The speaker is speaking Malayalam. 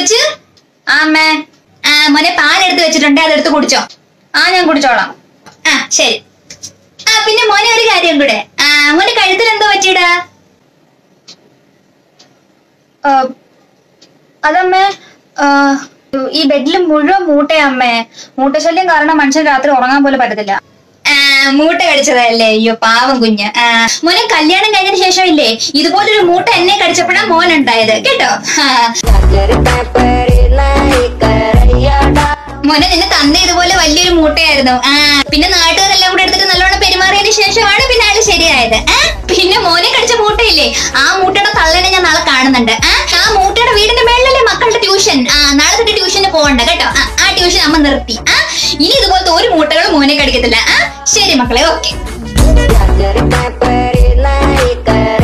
കൊച്ച് ആ അമ്മേ ആ മോനെ പാൽ എടുത്ത് വെച്ചിട്ടുണ്ട് അതെടുത്ത് കുടിച്ചോ ആ ഞാൻ കുടിച്ചോളാം ആ ശരി ആ പിന്നെ മോനെ ഒരു കാര്യം കൂടെ ആ മോന്റെ കഴുത്തിൽ എന്തോ പറ്റിയിടാ അതമ്മേ ഈ ബെഡിൽ മുഴുവൻ മൂട്ടയാ അമ്മേ മൂട്ടശല്യം കാരണം മനുഷ്യൻ രാത്രി ഉറങ്ങാൻ പോലും പറ്റത്തില്ല മൂട്ട കടിച്ചതല്ലേ അയ്യോ പാവം കുഞ്ഞ് ആ, മോനെ കല്യാണം കഴിഞ്ഞതിന് ശേഷം ഇല്ലേ ഇതുപോലൊരു മൂട്ട എന്നെ കടിച്ചപ്പോഴാ മോൻ ഉണ്ടായത് കേട്ടോ ആ. മോനെ നിന്നെ തന്ന ഇതുപോലെ വലിയൊരു മൂട്ടയായിരുന്നു ആ പിന്നെ നാട്ടുകാരെല്ലാം കൂടെ എടുത്തിട്ട് നല്ലോണം പെരുമാറിയതിന് ശേഷമാണ് പിന്നെ ആള് ശരിയായത് ആ പിന്നെ മോനെ കടിച്ച മൂട്ടയില്ലേ ആ മൂട്ടയുടെ തള്ളനെ ഞാൻ നാളെ കാണുന്നുണ്ട് ആ ആ മൂട്ടയുടെ വീടിന്റെ മേളിലല്ലേ മക്കളുടെ ട്യൂഷൻ ആ നാളെ തൊട്ട് ട്യൂഷന് പോകണ്ട കേട്ടോ ആ ആ ട്യൂഷൻ അമ്മ നിർത്തി ആ ഇനി ഇതുപോലത്തെ ഒരു മൂട്ടകളും മോനെ കടിക്കത്തില്ല ആ ശരി മക്കളെ okay Jadi tak pernah naik